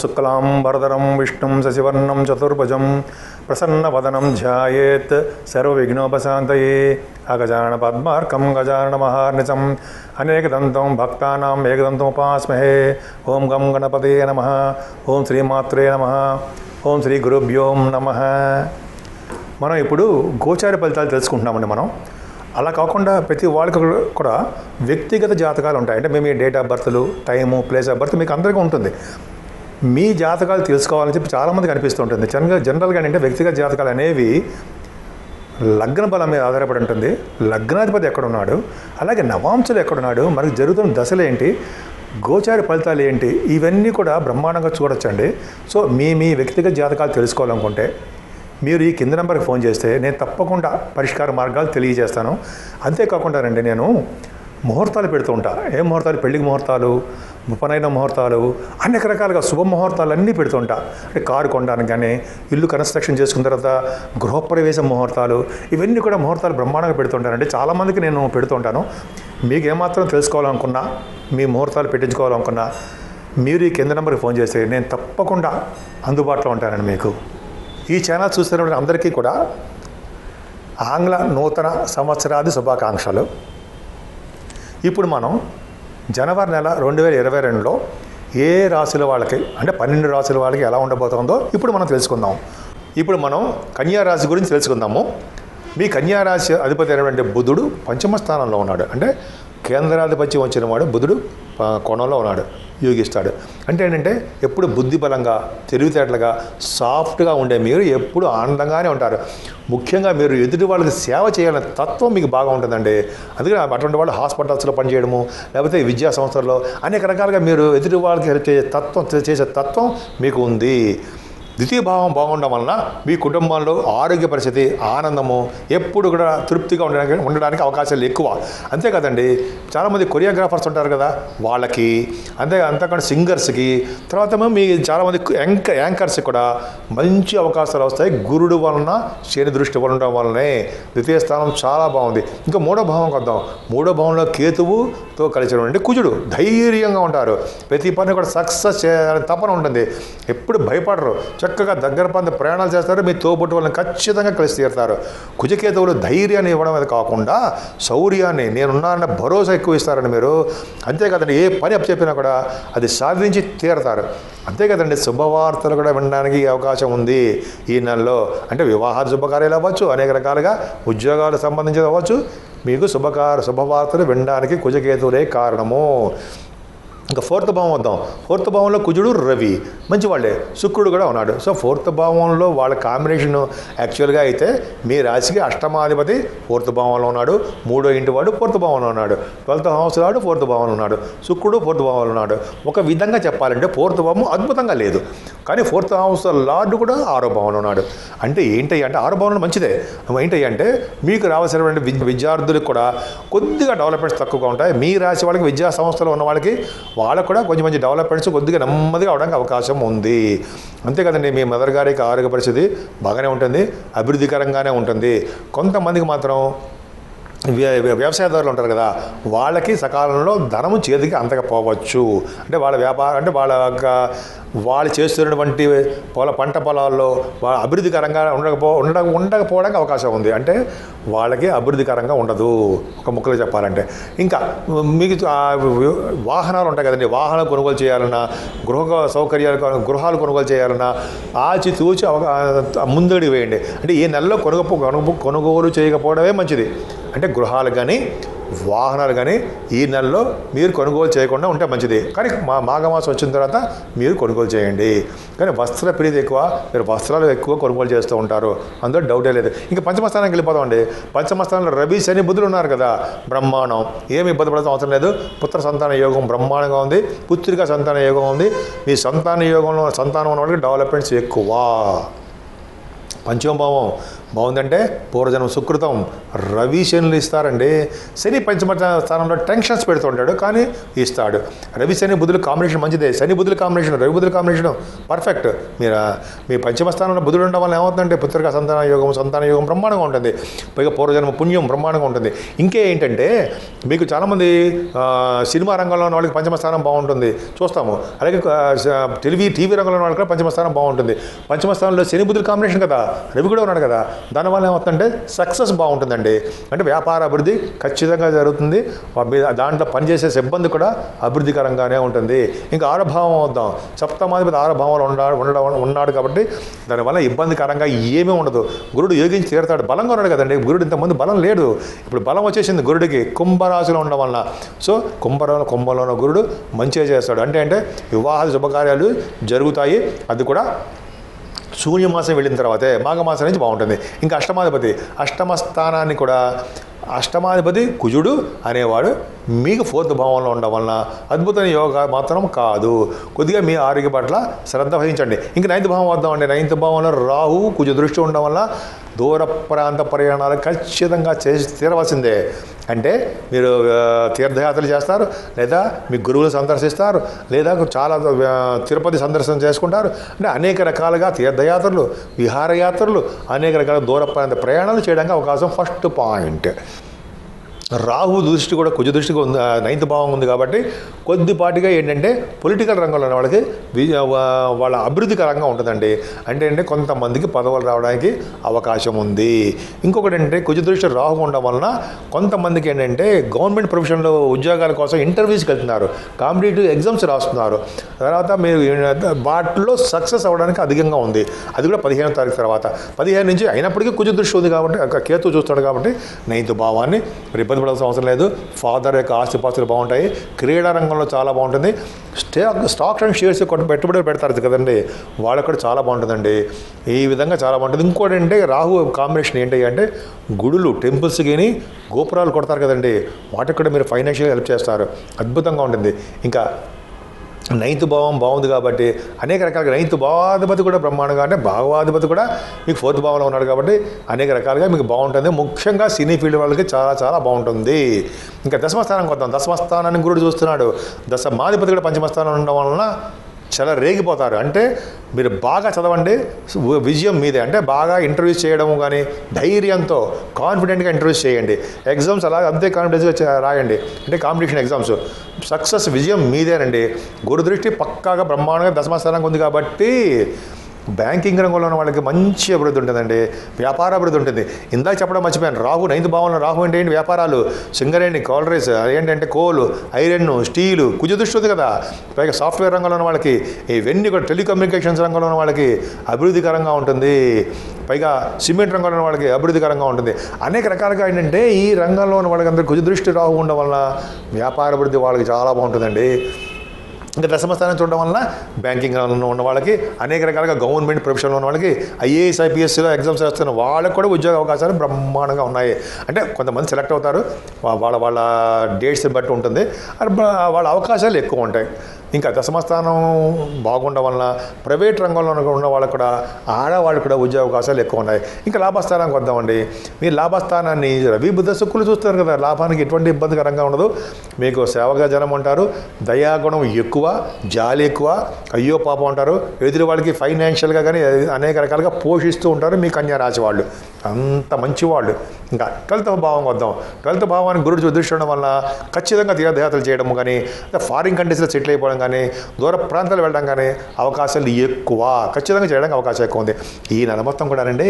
శుక్లాం వరదరం విష్ణుం శశివర్ణం చతుర్భుజం ప్రసన్నవదనం ధ్యాయేత్ సర్వవిఘ్నోపశాంతయే అగజాన పద్మార్కం గజాన మహార్నిచం అనేకదంతం భక్తానాం ఏకదంతం ఉపాస్మహే ఓం గం గణపతే నమ ఓం శ్రీమాత్రే నమ ఓం శ్రీ గురుభ్యోం నమ మనం ఇప్పుడు గోచార ఫలితాలు తెలుసుకుంటున్నామండి మనం అలా కాకుండా ప్రతి వాళ్ళకి కూడా వ్యక్తిగత జాతకాలు ఉంటాయి అంటే మేము డేట్ ఆఫ్ బర్త్లు టైము ప్లేస్ ఆఫ్ బర్త్ మీకు అందరికీ ఉంటుంది మీ జాతకాలు తెలుసుకోవాలని చెప్పి చాలామందికి అనిపిస్తుంటుంది జనరల్గా జనరల్గా అంటే వ్యక్తిగత జాతకాలు అనేవి లగ్న బలం మీద ఆధారపడి ఉంటుంది లగ్నాధిపతి ఎక్కడున్నాడు అలాగే నవాంశులు ఎక్కడున్నాడు మనకు జరుగుతున్న దశలు ఏంటి గోచార ఫలితాలు ఏంటి ఇవన్నీ కూడా బ్రహ్మాండంగా చూడొచ్చండి సో మీ మీ వ్యక్తిగత జాతకాలు తెలుసుకోవాలనుకుంటే మీరు ఈ కింద నెంబర్కి ఫోన్ చేస్తే నేను తప్పకుండా పరిష్కార మార్గాలు తెలియజేస్తాను అంతేకాకుండా రండి నేను ముహూర్తాలు పెడుతూ ఉంటా ఏ ముహూర్తాలు పెళ్లికి ముహూర్తాలు ఉపనయన ముహూర్తాలు అనేక రకాలుగా శుభ ముహూర్తాలు అన్నీ పెడుతుంటా అంటే కారు కొనడానికి కానీ ఇల్లు కన్స్ట్రక్షన్ చేసుకున్న తర్వాత గృహప్రవేశ ముహూర్తాలు ఇవన్నీ కూడా ముహూర్తాలు బ్రహ్మాండంగా పెడుతుంటానండి చాలామందికి నేను పెడుతుంటాను మీకు ఏమాత్రం తెలుసుకోవాలనుకున్నా మీ ముహూర్తాలు పెట్టించుకోవాలనుకున్నా మీరు ఈ కింద నెంబర్కి ఫోన్ చేస్తే నేను తప్పకుండా అందుబాటులో ఉంటానండి మీకు ఈ ఛానల్ చూస్తున్నటువంటి అందరికీ కూడా ఆంగ్ల నూతన సంవత్సరాది శుభాకాంక్షలు ఇప్పుడు మనం జనవరి నెల రెండు వేల ఇరవై రెండులో ఏ రాశుల వాళ్ళకి అంటే పన్నెండు రాశుల వాళ్ళకి ఎలా ఉండబోతుందో ఇప్పుడు మనం తెలుసుకుందాం ఇప్పుడు మనం కన్యా రాశి గురించి తెలుసుకుందాము మీ కన్యా రాశి అధిపతి అయినటువంటి బుధుడు పంచమ స్థానంలో ఉన్నాడు అంటే కేంద్రాధిపత్యం వచ్చిన వాడు బుధుడు ఆ, కోణంలో ఉన్నాడు యోగిస్తాడు అంటే ఏంటంటే ఎప్పుడు బుద్ధి బలంగా తెలివితేటలుగా సాఫ్ట్గా ఉండే మీరు ఎప్పుడు ఆనందంగానే ఉంటారు ముఖ్యంగా మీరు ఎదుటి వాళ్ళకి సేవ చేయాలనే తత్వం మీకు బాగా ఉంటుందండి అందుకని అటువంటి వాళ్ళు హాస్పిటల్స్లో పనిచేయడము లేకపోతే విద్యా సంస్థల్లో అనేక రకాలుగా మీరు ఎదుటి వాళ్ళకి హెల్ప్ చేసే తత్వం చేసే తత్వం మీకు ఉంది ద్వితీయ భావం బాగుండడం వలన మీ కుటుంబంలో ఆరోగ్య పరిస్థితి ఆనందము ఎప్పుడు కూడా తృప్తిగా ఉండడానికి ఉండడానికి అవకాశాలు ఎక్కువ అంతే కదండి చాలామంది కొరియోగ్రాఫర్స్ ఉంటారు కదా వాళ్ళకి అంతే అంతేకాకుండా సింగర్స్కి తర్వాత ఏమో మీ చాలామంది యాంక యాంకర్స్కి కూడా మంచి అవకాశాలు వస్తాయి గురుడు వలన శని దృష్టి ఉండడం వల్లనే ద్వితీయ స్థానం చాలా బాగుంది ఇంకా మూడో భావం వద్దాం మూడో భావంలో కేతువుతో కలిసి ఉండే కుజుడు ధైర్యంగా ఉంటారు ప్రతి పని కూడా సక్సెస్ చేయాలని తపన ఉంటుంది ఎప్పుడు భయపడరు చక్కగా దగ్గర పంద ప్రయాణాలు చేస్తారు మీ తోబుట్టు వాళ్ళని ఖచ్చితంగా కలిసి తీరుతారు కుజకేతువులు ధైర్యాన్ని ఇవ్వడం అది కాకుండా శౌర్యాన్ని నేనున్నానన్న భరోసా ఎక్కువ ఇస్తారని మీరు అంతే కదండి ఏ పని అప్ చెప్పినా కూడా అది సాధించి తీరతారు అంతే కదండి శుభవార్తలు కూడా వినడానికి అవకాశం ఉంది ఈ నెలలో అంటే వివాహ శుభకార్యాలు అవ్వచ్చు అనేక రకాలుగా ఉద్యోగాలు సంబంధించి అవ్వచ్చు మీకు శుభకార శుభవార్తలు వినడానికి కుజకేతువులే కారణము ఇంకా ఫోర్త్ భావం వద్దాం ఫోర్త్ భావంలో కుజుడు రవి మంచి వాళ్ళే శుక్రుడు కూడా ఉన్నాడు సో ఫోర్త్ భావంలో వాళ్ళ కాంబినేషన్ యాక్చువల్గా అయితే మీ రాశికి అష్టమాధిపతి ఫోర్త్ భావంలో ఉన్నాడు మూడో ఇంటి వాడు ఫోర్త్ భావంలో ఉన్నాడు ట్వెల్త్ హౌస్ వాడు ఫోర్త్ భావంలో ఉన్నాడు శుక్రుడు ఫోర్త్ భావంలో ఉన్నాడు ఒక విధంగా చెప్పాలంటే ఫోర్త్ భావం అద్భుతంగా లేదు కానీ ఫోర్త్ హౌస్ లార్డు కూడా ఆరో భావంలో ఉన్నాడు అంటే ఏంటి అంటే ఆరో భావంలో మంచిదే ఏంటి అంటే మీకు రావాల్సినటువంటి విద్య విద్యార్థులకు కూడా కొద్దిగా డెవలప్మెంట్స్ తక్కువగా ఉంటాయి మీ రాశి వాళ్ళకి విద్యా సంస్థలో ఉన్న వాళ్ళకి వాళ్ళకు కూడా కొంచెం మంచి డెవలప్మెంట్స్ కొద్దిగా నెమ్మదిగా అవడానికి అవకాశం ఉంది అంతే కదండి మీ మదర్ గారికి ఆరోగ్య పరిస్థితి బాగానే ఉంటుంది అభివృద్ధికరంగానే ఉంటుంది కొంతమందికి మాత్రం వ్య- వ్య- వ్యవసాయదారులు ఉంటారు కదా వాళ్ళకి సకాలంలో ధనము చేతికి అంతగా పోవచ్చు అంటే వాళ్ళ వ్యాపారం అంటే వాళ్ళ యొక్క వాళ్ళు చేస్తున్నటువంటి పొల పంట పొలాల్లో వాళ్ళ అభివృద్ధికరంగా ఉండకపో ఉండ ఉండకపోవడానికి అవకాశం ఉంది అంటే వాళ్ళకి అభివృద్ధికరంగా ఉండదు ఒక ముక్కలు చెప్పాలంటే ఇంకా మీకు ఆ వాహనాలు ఉంటాయి కదండి వాహనాలు కొనుగోలు చేయాలన్నా గృహ సౌకర్యాలు కొను- గృహాలు కొనుగోలు చేయాలన్నా ఆచి తూచి అవగా- ముందడి వేయండి అంటే ఈ నెలలో కొనుగో కొనుగో కొనుగోలు చేయకపోవడమే మంచిది అంటే గృహాలు కానీ వాహనాలు కానీ ఈ నెలలో మీరు కొనుగోలు చేయకుండా ఉంటే మంచిది కానీ మా మాఘమాసం వచ్చిన తర్వాత మీరు కొనుగోలు చేయండి కానీ వస్త్ర ప్రీతి ఎక్కువ మీరు వస్త్రాలు ఎక్కువ కొనుగోలు చేస్తూ ఉంటారు అందులో డౌటే లేదు ఇంకా పంచమస్థానానికి వెళ్ళిపోదామండి పంచమస్థానంలో రవి శని బుద్ధులు ఉన్నారు కదా బ్రహ్మాండం ఏమి ఇబ్బంది పడతాం అవసరం లేదు పుత్ర సంతాన యోగం బ్రహ్మాండంగా ఉంది పుత్రిక సంతాన యోగం ఉంది మీ సంతాన యోగంలో సంతానం ఉన్న వాళ్ళకి డెవలప్మెంట్స్ ఎక్కువ పంచమభావం బాగుందంటే పూర్వజన్మ సుకృతం రవి శనులు ఇస్తారండి శని పంచమ స్థానంలో టెన్షన్స్ పెడుతుంటాడు కానీ ఇస్తాడు రవి శని బుధుల కాంబినేషన్ మంచిదే శని బుధుల కాంబినేషన్ రవి బుధుల కాంబినేషన్ పర్ఫెక్ట్ మీరు ఆ, మీ పంచమ స్థానంలో బుధుడు ఉండడం వల్ల ఏమవుతుందంటే పుత్రిక సంతాన యోగం సంతాన యోగం బ్రహ్మాండంగా ఉంటుంది పైగా పూర్వజన్మ పుణ్యం బ్రహ్మాండంగా ఉంటుంది ఇంకే ఏంటంటే మీకు చాలామంది ఆ, సినిమా రంగంలో ఉన్న వాళ్ళకి పంచమ స్థానం బాగుంటుంది చూస్తాము అలాగే ఆ, స- టీవీ టీవీ రంగంలో ఉన్న వాళ్ళకి కూడా పంచమ స్థానం బాగుంటుంది పంచమ స్థానంలో శని బుద్ధుల కాంబినేషన్ కదా రవి కూడా ఉన్నాడు కదా దానివల్ల ఏమవుతుందంటే సక్సెస్ బాగుంటుందండి అంటే వ్యాపార అభివృద్ధి ఖచ్చితంగా జరుగుతుంది వా- మీ దాంట్లో పనిచేసే సిబ్బంది కూడా అభివృద్ధికరంగానే ఉంటుంది ఇంకా ఆరభావం వద్దాం సప్తమాధిపతి ఆరభావంలో ఉన్నాడు ఉండడం ఉన్నాడు కాబట్టి దానివల్ల ఇబ్బందికరంగా ఏమీ ఉండదు గురుడు యోగించి తీరుతాడు బలంగా ఉన్నాడు కదండి గురుడు ఇంతకుముందు బలం లేడు ఇప్పుడు బలం వచ్చేసింది గురుడికి కుంభరాశిలో ఉండడం వలన సో కుంభరంలో కుంభంలో ఉన్న గురుడు మంచిగా చేస్తాడు అంటే అంటే వివాహ శుభకార్యాలు జరుగుతాయి అది కూడా శూన్యమాసం వెళ్ళిన తర్వాతే మాఘమాసం నుంచి బాగుంటుంది ఇంకా అష్టమాధిపతి అష్టమ స్థానాన్ని కూడా అష్టమాధిపతి కుజుడు అనేవాడు మీకు ఫోర్త్ భావంలో ఉండడం వలన అద్భుతమైన యోగా మాత్రం కాదు కొద్దిగా మీ ఆరోగ్య పట్ల శ్రద్ధ వహించండి ఇంక నైన్త్ భావం వద్దామండి నైన్త్ భావంలో రాహు కుజ దృష్టి ఉండడం వల్ల దూర ప్రాంత ప్రయాణాలు ఖచ్చితంగా చేసి తీరవలసిందే అంటే మీరు ఆ, తీర్థయాత్రలు చేస్తారు లేదా మీ గురువులు సందర్శిస్తారు లేదా చాలా ఆ, తిరుపతి సందర్శన చేసుకుంటారు అంటే అనేక రకాలుగా తీర్థయాత్రలు విహారయాత్రలు అనేక రకాల దూర ప్రాంత ప్రయాణాలు చేయడానికి అవకాశం ఫస్ట్ పాయింట్ రాహు దృష్టి కూడా కుజ దృష్టి ఉంది ఆ, నైన్త్ భావం ఉంది కాబట్టి కొద్దిపాటిగా ఏంటంటే పొలిటికల్ రంగంలో ఉన్న వాళ్ళకి వి- వా- వాళ్ళ అభివృద్ధికరంగా ఉంటుందండి అంటే అంటే కొంతమందికి పదవులు రావడానికి అవకాశం ఉంది ఇంకొకటి ఏంటంటే కుజ దృష్టి రాహు ఉండడం వలన కొంతమందికి ఏంటంటే గవర్నమెంట్ ప్రొఫెషన్లో ఉద్యోగాల కోసం ఇంటర్వ్యూస్కి వెళ్తున్నారు కాంపిటేటివ్ ఎగ్జామ్స్ రాస్తున్నారు తర్వాత మీరు ఏంటంటే వాటిలో సక్సెస్ అవ్వడానికి అధికంగా ఉంది అది కూడా పదిహేను తారీఖు తర్వాత పదిహేను నుంచి అయినప్పటికీ కుజ దృష్టి ఉంది కాబట్టి అక్కడ కేతు చూస్తాడు కాబట్టి నైన్త్ భావాన్ని మరి ఇబ్బంది పడాల్సిన అవసరం లేదు ఫాదర్ యొక్క ఆస్తిపాస్తులు బాగుంటాయి క్రీడా రంగంలో చాలా బాగుంటుంది స్టాక్ స్టాక్స్ అండ్ షేర్స్ కొట్ట పెట్టుబడులు పెడతారు కదండి వాళ్ళకు కూడా చాలా బాగుంటుందండి ఈ విధంగా చాలా బాగుంటుంది ఇంకోటి అంటే రాహు కాంబినేషన్ ఏంటి అంటే గుడులు టెంపుల్స్ కానీ గోపురాలు కొడతారు కదండి వాటికి కూడా మీరు ఫైనాన్షియల్ హెల్ప్ చేస్తారు అద్భుతంగా ఉంటుంది ఇంకా నైన్త్ భావం బాగుంది కాబట్టి అనేక రకాలుగా నైన్త్ భావాధిపతి కూడా బ్రహ్మాండంగా అంటే భావాధిపతి కూడా మీకు ఫోర్త్ భావంలో ఉన్నాడు కాబట్టి అనేక రకాలుగా మీకు బాగుంటుంది ముఖ్యంగా సినీ ఫీల్డ్ వాళ్ళకి చాలా చాలా బాగుంటుంది ఇంకా దశమస్థానానికి వద్దాం దశమస్థానాన్ని గురుడు చూస్తున్నాడు దశ మాధిపతి కూడా పంచమస్థానం ఉండడం వలన చాలా రేగిపోతారు అంటే మీరు బాగా చదవండి వి- విజయం మీదే అంటే బాగా ఇంటర్వ్యూస్ చేయడం కానీ ధైర్యంతో కాన్ఫిడెంట్గా ఇంటర్వ్యూస్ చేయండి ఎగ్జామ్స్ అలాగే అంతే కాన్ఫిడెన్స్గా చే- రాయండి అంటే కాంపిటీషన్ ఎగ్జామ్స్ సక్సెస్ విజయం మీదేనండి గురుదృష్టి పక్కాగా బ్రహ్మాండంగా దశమస్థానంగా ఉంది కాబట్టి బ్యాంకింగ్ రంగంలో ఉన్న వాళ్ళకి మంచి అభివృద్ధి ఉంటుందండి వ్యాపార అభివృద్ధి ఉంటుంది ఇందాక చెప్పడం మర్చిపోయాను రాహు నైన్త్ భావంలో రాహు అంటే ఏంటి వ్యాపారాలు సింగరేణి కోల్రైస్ ఏంటంటే కోల్ ఐరన్ స్టీలు కుజదృష్టి ఉంది కదా పైగా సాఫ్ట్వేర్ రంగంలో ఉన్న వాళ్ళకి ఇవన్నీ కూడా టెలికమ్యూనికేషన్స్ రంగంలో ఉన్న వాళ్ళకి అభివృద్ధికరంగా ఉంటుంది పైగా సిమెంట్ రంగంలో ఉన్న వాళ్ళకి అభివృద్ధికరంగా ఉంటుంది అనేక రకాలుగా ఏంటంటే ఈ రంగంలో ఉన్న వాళ్ళకి అందరూ కుజదృష్టి రాహు ఉండడం వలన వ్యాపార అభివృద్ధి వాళ్ళకి చాలా బాగుంటుందండి ఇంకా దశమస్థానం చూడడం వలన బ్యాంకింగ్ రంగంలో ఉన్న వాళ్ళకి అనేక రకాలుగా గవర్నమెంట్ ప్రొఫెషన్లో ఉన్న వాళ్ళకి ఐఏఎస్ ఐపీఎస్లో ఎగ్జామ్స్ రాస్తున్న వాళ్ళకి కూడా ఉద్యోగ అవకాశాలు బ్రహ్మాండంగా ఉన్నాయి అంటే కొంతమంది సెలెక్ట్ అవుతారు వా- వాళ్ళ వాళ్ళ డేట్స్ని బట్టి ఉంటుంది అది బ- వాళ్ళ అవకాశాలు ఎక్కువ ఉంటాయి ఇంకా దశమస్థానం బాగుండడం వలన ప్రైవేట్ రంగంలో ఉన్న- ఉన్న వాళ్ళకు కూడా ఆడవాళ్ళు కూడా ఉద్యోగ అవకాశాలు ఎక్కువ ఉన్నాయి ఇంకా లాభస్థానానికి వద్దామండి మీ లాభస్థానాన్ని రవి బుద్ధ శుక్రులు చూస్తారు కదా లాభానికి ఎటువంటి ఇబ్బందికరంగా ఉండదు మీకు సేవగా జనం ఉంటారు దయాగుణం ఎక్కువ జాలి ఎక్కువ అయ్యో పాపం అంటారు ఎదురు వాళ్ళకి ఫైనాన్షియల్గా కానీ అనేక రకాలుగా పోషిస్తూ ఉంటారు మీ కన్యా రాశి వాళ్ళు అంత మంచి వాళ్ళు ఇంకా ట్వెల్త్ భావం వద్దాం ట్వెల్త్ భావానికి గురుడు దృష్టి వల్ల ఖచ్చితంగా తీర్థయాత్రలు చేయడం కానీ ఫారిన్ కంట్రీస్లో సెటిల్ అయిపోవడం కానీ దూర ప్రాంతాలు వెళ్ళడం కానీ అవకాశాలు ఎక్కువ ఖచ్చితంగా చేయడానికి అవకాశం ఎక్కువ ఉంది ఈ నెల మొత్తం కూడానండి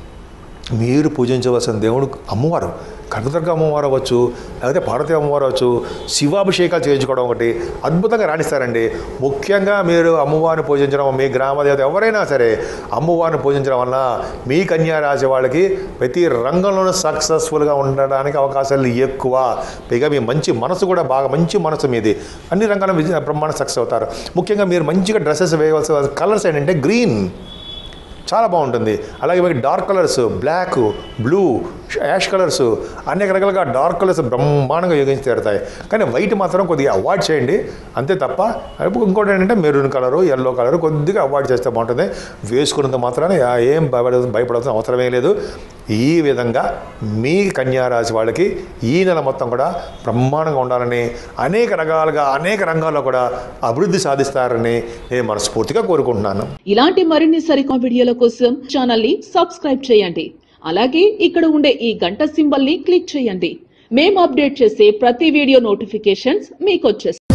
మీరు పూజించవలసిన దేవుడు అమ్మవారు కనకదుర్గ అమ్మవారు అవ్వచ్చు లేకపోతే పార్వతీ అమ్మవారు అవ్వచ్చు శివాభిషేకాలు చేయించుకోవడం ఒకటి అద్భుతంగా రాణిస్తారండి ముఖ్యంగా మీరు అమ్మవారిని పూజించడం మీ గ్రామ దేవత ఎవరైనా సరే అమ్మవారిని పూజించడం వల్ల మీ కన్యా రాశి వాళ్ళకి ప్రతి రంగంలోనూ సక్సెస్ఫుల్గా ఉండడానికి అవకాశాలు ఎక్కువ పైగా మీ మంచి మనసు కూడా బాగా మంచి మనసు మీది అన్ని రంగాల్లో విజయ బ్రహ్మాండ సక్సెస్ అవుతారు ముఖ్యంగా మీరు మంచిగా డ్రెస్సెస్ వేయవలసిన కలర్స్ ఏంటంటే గ్రీన్ చాలా బాగుంటుంది అలాగే మీకు dark colours black blue ash colours అనేక రకాలుగా డార్క్ కలర్స్ బ్రహ్మాండంగా యోగించి తీరుతాయి కానీ వైట్ మాత్రం కొద్దిగా అవాయిడ్ చేయండి అంతే తప్ప ఇప్పుడు ఇంకోటి ఏంటంటే మెరూన్ కలరు ఎల్లో కలర్ కొద్దిగా అవాయిడ్ చేస్తే బాగుంటుంది వేసుకున్నంత మాత్రాన యా- ఏం భయపడ భయపడాల్సిన అవసరమే లేదు ఈ విధంగా మీ కన్యారాశి వాళ్ళకి ఈ నెల మొత్తం కూడా బ్రహ్మాండంగా ఉండాలని అనేక రకాలుగా అనేక రంగాల్లో కూడా అభివృద్ధి సాధిస్తారని నేను మనస్ఫూర్తిగా కోరుకుంటున్నాను ఇలాంటి మరిన్ని సరికొత్త వీడియోల కోసం ఛానల్ ని సబ్స్క్రైబ్ చేయండి అలాగే ఇక్కడ ఉండే ఈ గంట సింబల్ ని క్లిక్ చేయండి మేము అప్డేట్ చేసే ప్రతి వీడియో నోటిఫికేషన్స్ మీకు వచ్చేస్తాయి